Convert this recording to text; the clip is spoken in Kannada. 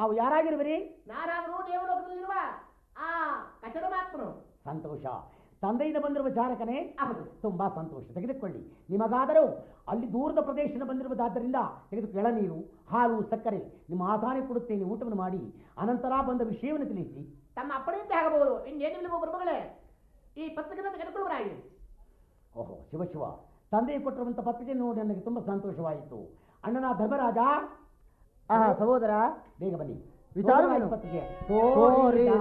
ತಾವು ಯಾರಾಗಿರುವಿರಿ ನಾನಾದರೂ ದೇವಲೋಕದಲ್ಲಿರುವ ಆ ಕಚಡ ಮಾತ್ಮನು ಸಂತೋಷ ತಂದೆಯಿಂದ ಬಂದಿರುವ ಚಾರಕನೇ ಹೌದು ತುಂಬಾ ಸಂತೋಷ ತೆಗೆದುಕೊಳ್ಳಿ ನಿಮಗಾದರೂ ಅಲ್ಲಿ ದೂರದ ಪ್ರದೇಶದಿಂದ ಬಂದಿರುವುದಾದ್ದರಿಂದ ತೆಗೆದು ಎಳನೀರು ಹಾಲು ಸಕ್ಕರೆ ನಿಮ್ಮ ಆಸಾನೆ ಕೊಡುತ್ತೇನೆ ಊಟವನ್ನು ಮಾಡಿ ಅನಂತರ ಬಂದ ವಿಷಯವನ್ನು ತಿಳಿಸಿ ತಮ್ಮ ಅಪ್ಪಣೆಯಂತೆ ಆಗಬಹುದು ಇನ್ನೇನಿಲ್ಲ ಗುರುಮಗಳೇ ಈ ಪತ್ರಿಕೆಯನ್ನು ತೆಗೆದುಕೊಳ್ಳುವರಾಗಿ ಓಹೋ ಶಿವ ಶಿವ ತಂದೆ ಕೊಟ್ಟಿರುವಂಥ ಪತ್ರಿಕೆ ನೋಡಿ ನನಗೆ ತುಂಬ ಸಂತೋಷವಾಯಿತು ಅಣ್ಣನ ಧರ್ಮರಾಜ ಆಹಾ ಸಹೋದರ ಬೇಗ ಬನ್ನಿ ವಿಚಾರವೇನು? ಪತ್ರಿಕೆ ತೋರಿ.